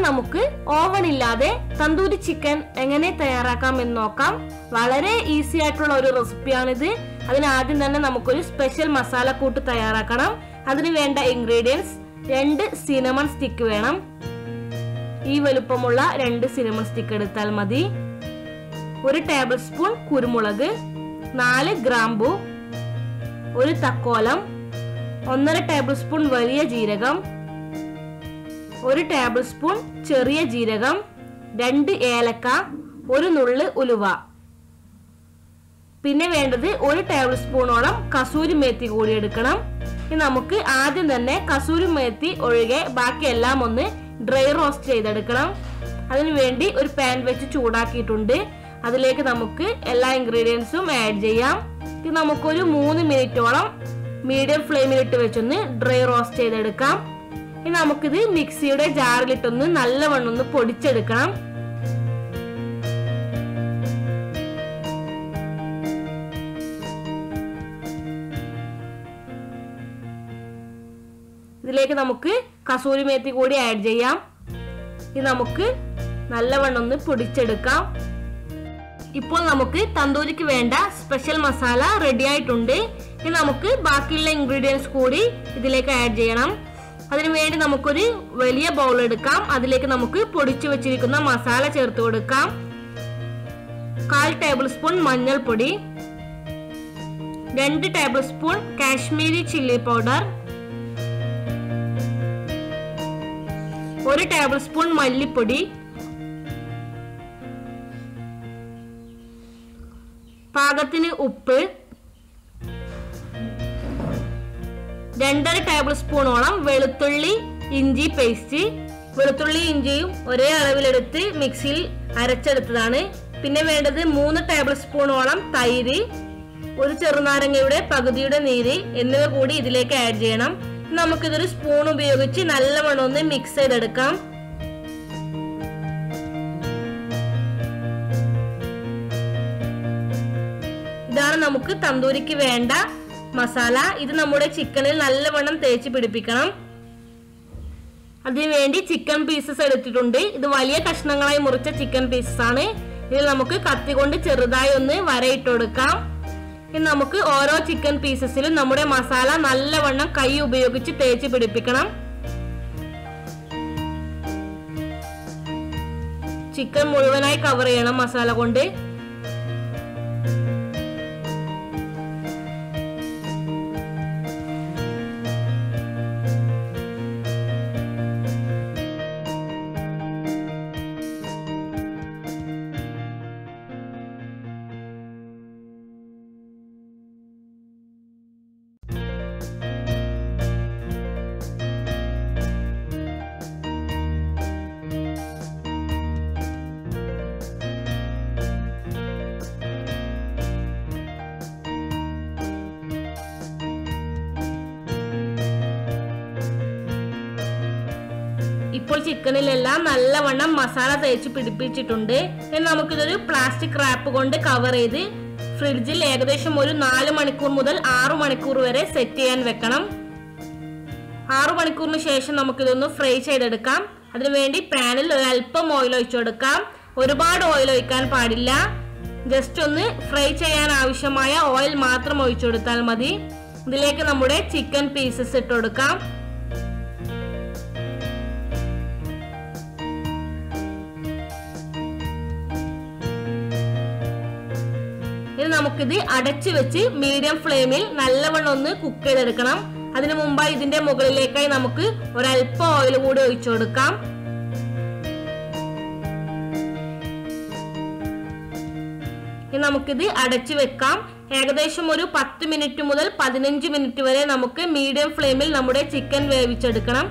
നമുക്ക് ഓവൺ ഇല്ലാതെ തന്തൂരി ചിക്കൻ എങ്ങനെ തയ്യാറാക്കാം എന്ന് നോക്കാം വളരെ ഈസി ആയിട്ടുള്ള ഒരു റെസിപ്പിയാണിത് അതിന് ആദ്യം തന്നെ നമുക്കൊരു സ്പെഷ്യൽ മസാല കൂട്ട് തയ്യാറാക്കണം അതിന് വേണ്ട ഇൻഗ്രീഡിയൻസ് രണ്ട് സിനമൺ സ്റ്റിക്ക് വേണം ഈ വലുപ്പമുള്ള രണ്ട് സിനമൺ സ്റ്റിക്ക് എടുത്താൽ മതി ഒരു ടേബിൾ സ്പൂൺ കുരുമുളക് നാല് ഗ്രാമ്പു ഒരു തക്കോലം ഒന്നര ടേബിൾ സ്പൂൺ വലിയ ജീരകം ഒരു ടേബിൾ സ്പൂൺ ചെറിയ ജീരകം രണ്ട് ഏലക്ക ഒരു നുള്ള് ഉലുവ പിന്നെ വേണ്ടത് ഒരു ടേബിൾ സ്പൂണോളം കസൂരി മേത്തി കൂടി എടുക്കണം ഇനി നമുക്ക് ആദ്യം തന്നെ കസൂരി മേത്തി ഒഴികെ ബാക്കി എല്ലാം ഒന്ന് ഡ്രൈ റോസ്റ്റ് ചെയ്തെടുക്കണം അതിനുവേണ്ടി ഒരു പാൻ വെച്ച് ചൂടാക്കിയിട്ടുണ്ട് അതിലേക്ക് നമുക്ക് എല്ലാ ഇൻഗ്രീഡിയൻസും ആഡ് ചെയ്യാം ഇത് നമുക്കൊരു മൂന്ന് മിനിറ്റോളം മീഡിയം ഫ്ലെയിമിലിട്ട് വെച്ചൊന്ന് ഡ്രൈ റോസ്റ്റ് ചെയ്തെടുക്കാം ഇനി നമുക്കിത് മിക്സിയുടെ ജാറിലിട്ടൊന്ന് നല്ലവണ്ണം ഒന്ന് പൊടിച്ചെടുക്കണം ഇതിലേക്ക് നമുക്ക് കസൂരി മേത്തി കൂടി ആഡ് ചെയ്യാം ഇത് നമുക്ക് നല്ലവണ്ണം ഒന്ന് പൊടിച്ചെടുക്കാം ഇപ്പോൾ നമുക്ക് തന്തൂരിക്ക് വേണ്ട സ്പെഷ്യൽ മസാല റെഡി ആയിട്ടുണ്ട് ഇനി നമുക്ക് ബാക്കിയുള്ള ഇൻഗ്രീഡിയൻസ് കൂടി ഇതിലേക്ക് ആഡ് ചെയ്യണം അതിനുവേണ്ടി നമുക്കൊരു വലിയ ബൗൾ എടുക്കാം അതിലേക്ക് നമുക്ക് പൊടിച്ചു വെച്ചിരിക്കുന്ന മസാല ചേർത്ത് കൊടുക്കാം കാൽ ടേബിൾ സ്പൂൺ മഞ്ഞൾപ്പൊടി രണ്ട് tablespoon Kashmiri chilli powder ഒരു ടേബിൾ സ്പൂൺ മല്ലിപ്പൊടി പാകത്തിന് ഉപ്പ് രണ്ടര ടേബിൾ സ്പൂണോളം വെളുത്തുള്ളി ഇഞ്ചി പേസ്റ്റ് വെളുത്തുള്ളി ഇഞ്ചിയും ഒരേ അളവിലെടുത്ത് മിക്സിയിൽ അരച്ചെടുത്തതാണ് പിന്നെ വേണ്ടത് മൂന്ന് ടേബിൾ സ്പൂണോളം തൈര് ഒരു ചെറുനാരങ്ങയുടെ പകുതിയുടെ നീര് എന്നിവ കൂടി ഇതിലേക്ക് ആഡ് ചെയ്യണം നമുക്കിതൊരു സ്പൂൺ ഉപയോഗിച്ച് നല്ലവണ്ണം ഒന്ന് മിക്സ് ചെയ്തെടുക്കാം ഇതാണ് നമുക്ക് തന്തൂരിക്ക് വേണ്ട മസാല ഇത് നമ്മുടെ ചിക്കനിൽ നല്ലവണ്ണം തേച്ച് പിടിപ്പിക്കണം അതിനുവേണ്ടി ചിക്കൻ പീസസ് എടുത്തിട്ടുണ്ട് ഇത് വലിയ കഷ്ണങ്ങളായി മുറിച്ച ചിക്കൻ പീസസ് ആണ് ഇതിൽ നമുക്ക് കത്തി കൊണ്ട് ചെറുതായി ഒന്ന് വരയിട്ട് കൊടുക്കാം ഇനി നമുക്ക് ഓരോ ചിക്കൻ പീസസിലും നമ്മുടെ മസാല നല്ലവണ്ണം കൈ ഉപയോഗിച്ച് തേച്ച് പിടിപ്പിക്കണം ചിക്കൻ മുഴുവനായി കവർ ചെയ്യണം മസാല കൊണ്ട് ഇപ്പോൾ ചിക്കനിലെല്ലാം നല്ലവണ്ണം മസാല തേച്ച് പിടിപ്പിച്ചിട്ടുണ്ട് ഇനി നമുക്കിതൊരു പ്ലാസ്റ്റിക് റാപ്പ് കൊണ്ട് കവർ ചെയ്ത് ഫ്രിഡ്ജിൽ ഏകദേശം ഒരു നാല് മണിക്കൂർ മുതൽ ആറു മണിക്കൂർ വരെ സെറ്റ് ചെയ്യാൻ വെക്കണം ആറു മണിക്കൂറിന് ശേഷം നമുക്കിതൊന്ന് ഫ്രൈ ചെയ്തെടുക്കാം അതിനുവേണ്ടി പാനിൽ ഒരു അല്പം ഓയിൽ ഒഴിച്ചു കൊടുക്കാം ഒരുപാട് ഓയിൽ ഒഴിക്കാൻ പാടില്ല ജസ്റ്റ് ഒന്ന് ഫ്രൈ ചെയ്യാൻ ആവശ്യമായ ഓയിൽ മാത്രം ഒഴിച്ചു കൊടുത്താൽ മതി ഇതിലേക്ക് നമ്മുടെ ചിക്കൻ പീസസ് ഇട്ട് കൊടുക്കാം ഇനി നമുക്കിത് അടച്ചു വെച്ച് മീഡിയം ഫ്ലെയിമിൽ നല്ലവണ്ണം ഒന്ന് കുക്ക് ചെയ്തെടുക്കണം അതിനു മുമ്പായി ഇതിന്റെ മുകളിലേക്കായി നമുക്ക് ഒരല്പം ഓയിൽ കൂടി ഒഴിച്ചു കൊടുക്കാം ഇനി നമുക്കിത് അടച്ചു വെക്കാം ഏകദേശം ഒരു പത്ത് മിനിറ്റ് മുതൽ പതിനഞ്ച് മിനിറ്റ് വരെ നമുക്ക് മീഡിയം ഫ്ലെയിമിൽ നമ്മുടെ ചിക്കൻ വേവിച്ചെടുക്കണം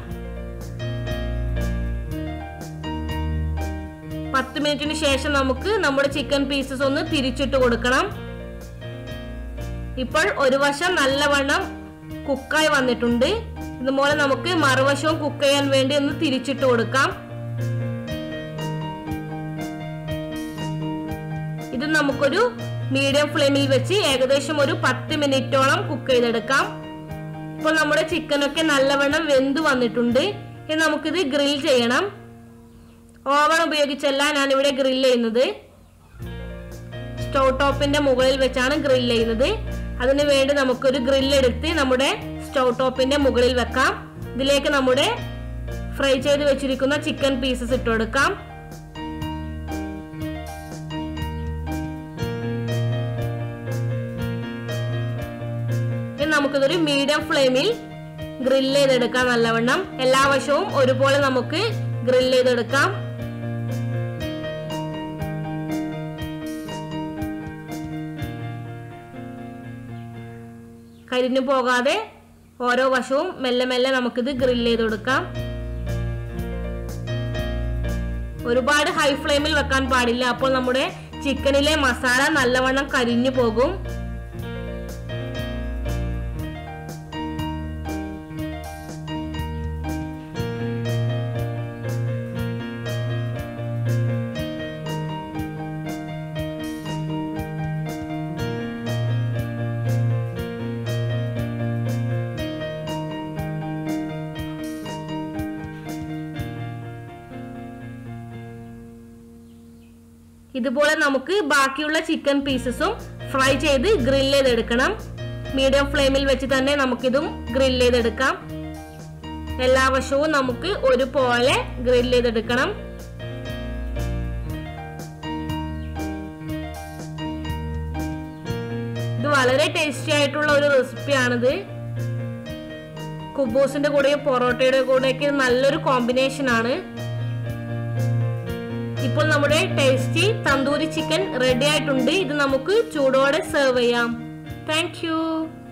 പത്ത് മിനിറ്റിന് ശേഷം നമുക്ക് നമ്മുടെ ചിക്കൻ പീസസ് ഒന്ന് തിരിച്ചിട്ട് കൊടുക്കണം ഇപ്പോൾ ഒരു വശം നല്ലവണ്ണം കുക്കായി വന്നിട്ടുണ്ട് ഇതുപോലെ നമുക്ക് മറുവശവും കുക്ക് ചെയ്യാൻ വേണ്ടി ഒന്ന് തിരിച്ചിട്ട് കൊടുക്കാം ഇത് നമുക്കൊരു മീഡിയം ഫ്ലെയിമിൽ വെച്ച് ഏകദേശം ഒരു പത്ത് മിനിറ്റോളം കുക്ക് ചെയ്തെടുക്കാം ഇപ്പോൾ നമ്മുടെ ചിക്കനൊക്കെ നല്ലവണ്ണം വെന്ത് വന്നിട്ടുണ്ട് ഇനി നമുക്കിത് ഗ്രിൽ ചെയ്യണം ഓവൺ ഉപയോഗിച്ചല്ല ഞാൻ ഇവിടെ ഗ്രിൽ ചെയ്യുന്നത് സ്റ്റൗ ടോപ്പിന്റെ മുകളിൽ വെച്ചാണ് ഗ്രിൽ ചെയ്യുന്നത് അതിനു വേണ്ടി നമുക്കൊരു ഗ്രില്ലെടുത്ത് നമ്മുടെ സ്റ്റൗ ടോപ്പിന്റെ മുകളിൽ വെക്കാം ഇതിലേക്ക് നമ്മുടെ ഫ്രൈ ചെയ്ത് വെച്ചിരിക്കുന്ന ചിക്കൻ പീസസ് ഇട്ട് കൊടുക്കാം ഇനി നമുക്കിതൊരു മീഡിയം ഫ്ലെയിമിൽ ഗ്രിൽ ചെയ്തെടുക്കാം നല്ലവണ്ണം എല്ലാ വശവും ഒരുപോലെ നമുക്ക് ഗ്രിൽ ചെയ്തെടുക്കാം കരിഞ്ഞു പോകാതെ ഓരോ വശവും മെല്ലെ മെല്ലെ നമുക്കിത് ഗ്രിൽ ചെയ്ത് കൊടുക്കാം ഒരുപാട് ഹൈ ഫ്ലെയിമിൽ വെക്കാൻ പാടില്ല അപ്പോൾ നമ്മുടെ ചിക്കനിലെ മസാല നല്ലവണ്ണം കരിഞ്ഞു പോകും ഇതുപോലെ നമുക്ക് ബാക്കിയുള്ള ചിക്കൻ പീസസും ഫ്രൈ ചെയ്ത് ഗ്രിൽ ചെയ്തെടുക്കണം മീഡിയം ഫ്ലെയിമിൽ വെച്ച് തന്നെ നമുക്കിതും ഗ്രിൽ ചെയ്തെടുക്കാം എല്ലാ വശവും നമുക്ക് ഒരുപോലെ ഗ്രിൽ ചെയ്തെടുക്കണം ഇത് വളരെ ടേസ്റ്റി ആയിട്ടുള്ള ഒരു റെസിപ്പിയാണിത് കുബൂസിന്റെ കൂടെയും പൊറോട്ടയുടെ കൂടെയൊക്കെ നല്ലൊരു കോമ്പിനേഷൻ ആണ് ഇപ്പോൾ നമ്മുടെ ടേസ്റ്റി തന്തൂരി ചിക്കൻ റെഡി ആയിട്ടുണ്ട് ഇത് നമുക്ക് ചൂടോടെ സെർവ് ചെയ്യാം താങ്ക്